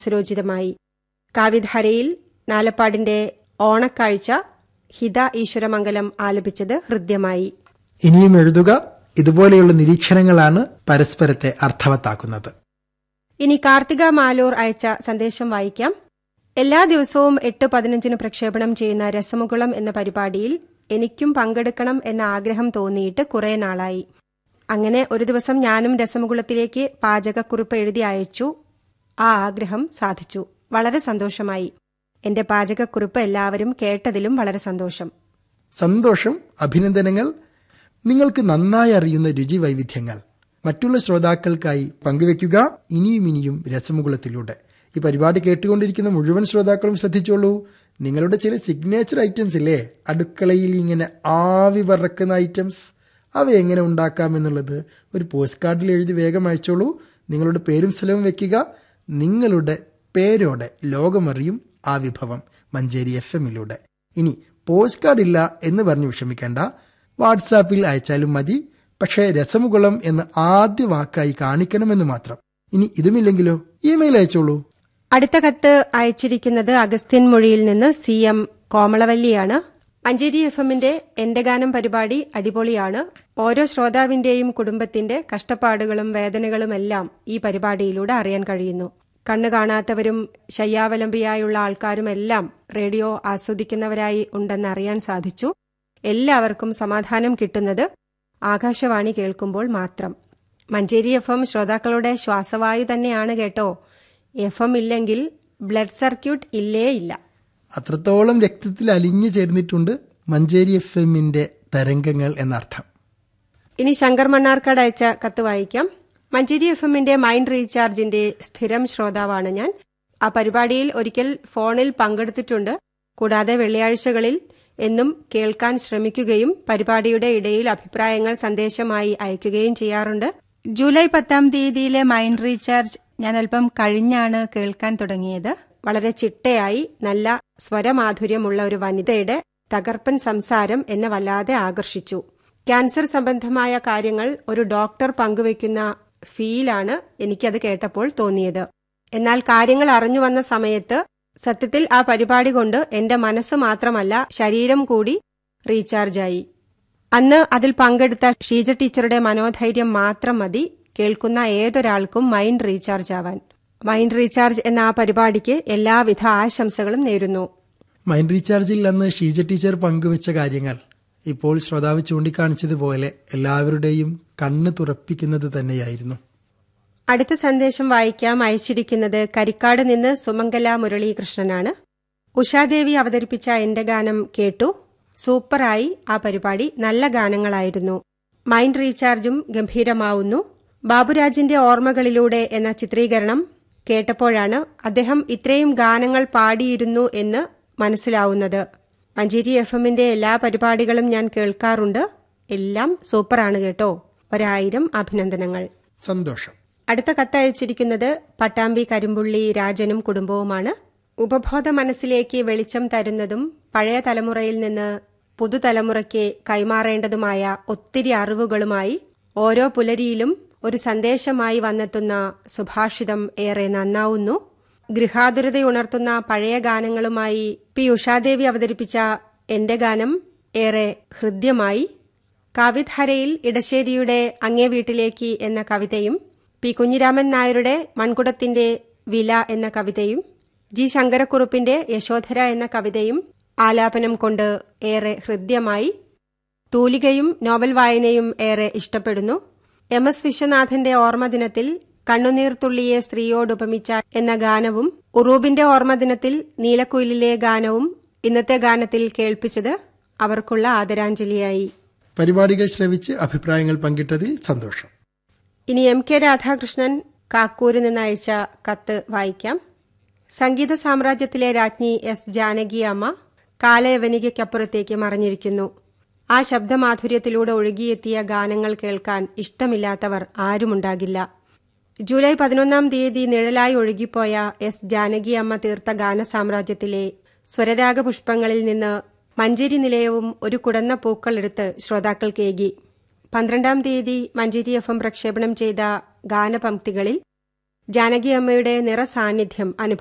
സുരോചിതമായി കാവ്യധാരയിൽ നാലപ്പാടിന്റെ ഓണക്കാഴ്ച ഹിത ഈശ്വരമംഗലം ആലപിച്ചത് ഹൃദ്യമായി ഇനിയും എഴുതുക ഇതുപോലെയുള്ള നിരീക്ഷണങ്ങളാണ് പരസ്പരത്തെ അർത്ഥവത്താക്കുന്നത് ഇനി കാർത്തിക മാലൂർ അയച്ച സന്ദേശം വായിക്കാം എല്ലാ ദിവസവും എട്ട് പതിനഞ്ചിന് പ്രക്ഷേപണം ചെയ്യുന്ന രസമുകുളം എന്ന പരിപാടിയിൽ എനിക്കും പങ്കെടുക്കണം എന്ന ആഗ്രഹം തോന്നിയിട്ട് കുറെ നാളായി അങ്ങനെ ഒരു ദിവസം ഞാനും രസമുകുളത്തിലേക്ക് പാചകക്കുറിപ്പ് എഴുതി അയച്ചു ആ ആഗ്രഹം സാധിച്ചു വളരെ സന്തോഷമായി എന്റെ പാചകക്കുറിപ്പ് എല്ലാവരും കേട്ടതിലും വളരെ സന്തോഷം സന്തോഷം അഭിനന്ദനങ്ങൾ നിങ്ങൾക്ക് നന്നായി അറിയുന്ന രുചി വൈവിധ്യങ്ങൾ മറ്റുള്ള ശ്രോതാക്കൾക്കായി പങ്കുവെക്കുക ഇനിയും ഇനിയും രസമുകുളത്തിലൂടെ ഈ പരിപാടി കേട്ടുകൊണ്ടിരിക്കുന്ന മുഴുവൻ ശ്രോതാക്കളും ശ്രദ്ധിച്ചോളൂ നിങ്ങളുടെ ചില സിഗ്നേച്ചർ ഐറ്റംസ് ഇല്ലേ അടുക്കളയിൽ ഇങ്ങനെ ആവി പറക്കുന്ന ഐറ്റംസ് അവ എങ്ങനെ ഉണ്ടാക്കാം എന്നുള്ളത് ഒരു പോസ്റ്റ് കാർഡിൽ എഴുതി വേഗം അയച്ചോളൂ നിങ്ങളുടെ പേരും സ്ഥലവും വെക്കുക നിങ്ങളുടെ പേരോടെ ലോകമറിയും ആ വിഭവം മഞ്ചേരി എഫ് എമ്മിലൂടെ ഇനി പോസ്റ്റ് കാർഡ് ഇല്ല എന്ന് പറഞ്ഞ് വിഷമിക്കേണ്ട വാട്സാപ്പിൽ അയച്ചാലും മതി പക്ഷേ രസമുകുളം എന്ന് ആദ്യ വാക്കായി കാണിക്കണമെന്ന് മാത്രം ഇനി ഇതുമില്ലെങ്കിലോ ഇമെയിൽ അയച്ചോളൂ അടുത്ത കത്ത് അയച്ചിരിക്കുന്നത് അഗസ്ത്യൻ മൊഴിയിൽ നിന്ന് സി എം കോമളവല്ലിയാണ് മഞ്ചേരി എഫ് എമ്മിന്റെ എന്റെ ഗാനം പരിപാടി അടിപൊളിയാണ് ഓരോ ശ്രോതാവിന്റെയും കുടുംബത്തിന്റെ കഷ്ടപ്പാടുകളും വേദനകളുമെല്ലാം ഈ പരിപാടിയിലൂടെ അറിയാൻ കഴിയുന്നു കണ്ണു കാണാത്തവരും ശയ്യാവലംബിയായുള്ള ആൾക്കാരുമെല്ലാം റേഡിയോ ആസ്വദിക്കുന്നവരായി ഉണ്ടെന്ന് അറിയാൻ സാധിച്ചു എല്ലാവർക്കും സമാധാനം കിട്ടുന്നത് ആകാശവാണി കേൾക്കുമ്പോൾ മാത്രം മഞ്ചേരി എഫ് എം ശ്രോതാക്കളുടെ ശ്വാസവായു തന്നെയാണ് കേട്ടോ എഫ് എം ഇല്ലെങ്കിൽ ബ്ലഡ് സർക്യൂട്ട് ഇല്ലേ ഇല്ല അത്രത്തോളം രക്തത്തിൽ അലിഞ്ഞു ചേർന്നിട്ടുണ്ട് മഞ്ചേരി എഫ് എമ്മിന്റെ തരംഗങ്ങൾ എന്നർത്ഥം ഇനി ശങ്കർ മണ്ണാർക്കാട് അയച്ച കത്ത് വായിക്കാം മഞ്ചേരി എഫ് എമ്മിന്റെ മൈൻഡ് റീചാർജിന്റെ സ്ഥിരം ശ്രോതാവാണ് ഞാൻ ആ പരിപാടിയിൽ ഒരിക്കൽ ഫോണിൽ പങ്കെടുത്തിട്ടുണ്ട് കൂടാതെ വെള്ളിയാഴ്ചകളിൽ എന്നും കേൾക്കാൻ ശ്രമിക്കുകയും പരിപാടിയുടെ ഇടയിൽ അഭിപ്രായങ്ങൾ സന്ദേശമായി അയക്കുകയും ചെയ്യാറുണ്ട് ജൂലൈ പത്താം തീയതിയിലെ മൈൻഡ് റീചാർജ് ഞാൻ അല്പം കഴിഞ്ഞാണ് കേൾക്കാൻ തുടങ്ങിയത് വളരെ ചിട്ടയായി നല്ല സ്വരമാധുര്യമുള്ള ഒരു വനിതയുടെ തകർപ്പൻ സംസാരം എന്നെ വല്ലാതെ ആകർഷിച്ചു ക്യാൻസർ സംബന്ധമായ കാര്യങ്ങൾ ഒരു ഡോക്ടർ പങ്കുവയ്ക്കുന്ന ഫീലാണ് എനിക്കത് കേട്ടപ്പോൾ തോന്നിയത് എന്നാൽ കാര്യങ്ങൾ അറിഞ്ഞു വന്ന സമയത്ത് സത്യത്തിൽ ആ പരിപാടി കൊണ്ട് എന്റെ മനസ്സ് മാത്രമല്ല ശരീരം കൂടി റീചാർജായി അന്ന് അതിൽ പങ്കെടുത്ത ഷീജ ടീച്ചറുടെ മനോധൈര്യം മാത്രം മതി കേൾക്കുന്ന ഏതൊരാൾക്കും മൈൻഡ് റീചാർജ് ആവാൻ മൈൻഡ് റീചാർജ് എന്ന ആ പരിപാടിക്ക് എല്ലാവിധ ആശംസകളും നേരുന്നു മൈൻഡ് റീചാർജിൽ അന്ന് ഷീജ ടീച്ചർ പങ്കുവച്ച കാര്യങ്ങൾ ഇപ്പോൾ ശ്രോതാവ് ചൂണ്ടിക്കാണിച്ചതുപോലെ എല്ലാവരുടെയും കണ്ണ് തുറപ്പിക്കുന്നത് തന്നെയായിരുന്നു അടുത്ത സന്ദേശം വായിക്കാം അയച്ചിരിക്കുന്നത് കരിക്കാട് നിന്ന് സുമംഗല മുരളീകൃഷ്ണനാണ് ഉഷാദേവി അവതരിപ്പിച്ച എന്റെ ഗാനം കേട്ടു സൂപ്പറായി ആ പരിപാടി നല്ല ഗാനങ്ങളായിരുന്നു മൈൻഡ് റീചാർജും ഗംഭീരമാവുന്നു ബാബുരാജിന്റെ ഓർമ്മകളിലൂടെ എന്ന ചിത്രീകരണം കേട്ടപ്പോഴാണ് അദ്ദേഹം ഇത്രയും ഗാനങ്ങൾ പാടിയിരുന്നു എന്ന് മനസ്സിലാവുന്നത് മഞ്ചേരി എഫ് എമ്മിന്റെ എല്ലാ പരിപാടികളും ഞാൻ കേൾക്കാറുണ്ട് എല്ലാം സൂപ്പറാണ് കേട്ടോ ഒരായിരം അഭിനന്ദനങ്ങൾ സന്തോഷം അടുത്ത കത്തയച്ചിരിക്കുന്നത് പട്ടാമ്പി കരിമ്പുള്ളി രാജനും കുടുംബവുമാണ് ഉപബോധ മനസ്സിലേക്ക് വെളിച്ചം തരുന്നതും പഴയ തലമുറയിൽ നിന്ന് പുതുതലമുറയ്ക്ക് കൈമാറേണ്ടതുമായ ഒത്തിരി അറിവുകളുമായി ഓരോ പുലരിയിലും ഒരു സന്ദേശമായി വന്നെത്തുന്ന സുഭാഷിതം ഏറെ നന്നാവുന്നു ഗൃഹാതുരതയുണർത്തുന്ന പഴയ ഗാനങ്ങളുമായി പി ഉഷാദേവി അവതരിപ്പിച്ച എന്റെ ഗാനം ഏറെ ഹൃദ്യമായി കാവ്യധാരയിൽ ഇടശ്ശേരിയുടെ അങ്ങേ വീട്ടിലേക്ക് എന്ന കവിതയും പി കുഞ്ഞിരാമൻ നായരുടെ മൺകുടത്തിന്റെ വില എന്ന കവിതയും ജി ശങ്കരക്കുറുപ്പിന്റെ യശോധര എന്ന കവിതയും ആലാപനം കൊണ്ട് ഏറെ ഹൃദ്യമായി തൂലികയും നോവൽ വായനയും ഏറെ ഇഷ്ടപ്പെടുന്നു എം എസ് വിശ്വനാഥന്റെ ഓർമ്മദിനത്തിൽ കണ്ണുനീർ തുള്ളിയെ സ്ത്രീയോടുപമിച്ച എന്ന ഗാനവും ഉറൂബിന്റെ ഓർമ്മദിനത്തിൽ നീലക്കുയിലിലെ ഗാനവും ഇന്നത്തെ ഗാനത്തിൽ കേൾപ്പിച്ചത് അവർക്കുള്ള ആദരാഞ്ജലിയായി പരിപാടികൾ ശ്രവിച്ച് അഭിപ്രായങ്ങൾ പങ്കിട്ടതിൽ സന്തോഷം ഇനി എം കെ രാധാകൃഷ്ണൻ കാക്കൂരിൽ നിന്ന് അയച്ച കത്ത് വായിക്കാം സംഗീത സാമ്രാജ്യത്തിലെ രാജ്ഞി എസ് ജാനകി അമ്മ കാലയവനികയ്ക്കപ്പുറത്തേക്ക് മറഞ്ഞിരിക്കുന്നു ആ ശബ്ദമാധുര്യത്തിലൂടെ ഒഴുകിയെത്തിയ ഗാനങ്ങൾ കേൾക്കാൻ ഇഷ്ടമില്ലാത്തവർ ആരുമുണ്ടാകില്ല ജൂലൈ പതിനൊന്നാം തീയതി നിഴലായി ഒഴുകിപ്പോയ എസ് ജാനകി അമ്മ തീർത്ത ഗാനസാമ്രാജ്യത്തിലെ സ്വരരാഗപുഷ്പങ്ങളിൽ നിന്ന് മഞ്ചേരി നിലയവും ഒരു കുടന്ന പൂക്കളെടുത്ത് ശ്രോതാക്കൾക്കേകി പന്ത്രണ്ടാം തീയതി മഞ്ചേരി എഫ് എം പ്രക്ഷേപണം ചെയ്ത ഗാനപംക്തികളിൽ ജാനകി അമ്മയുടെ നിറസാന്നിധ്യം അനുഭവം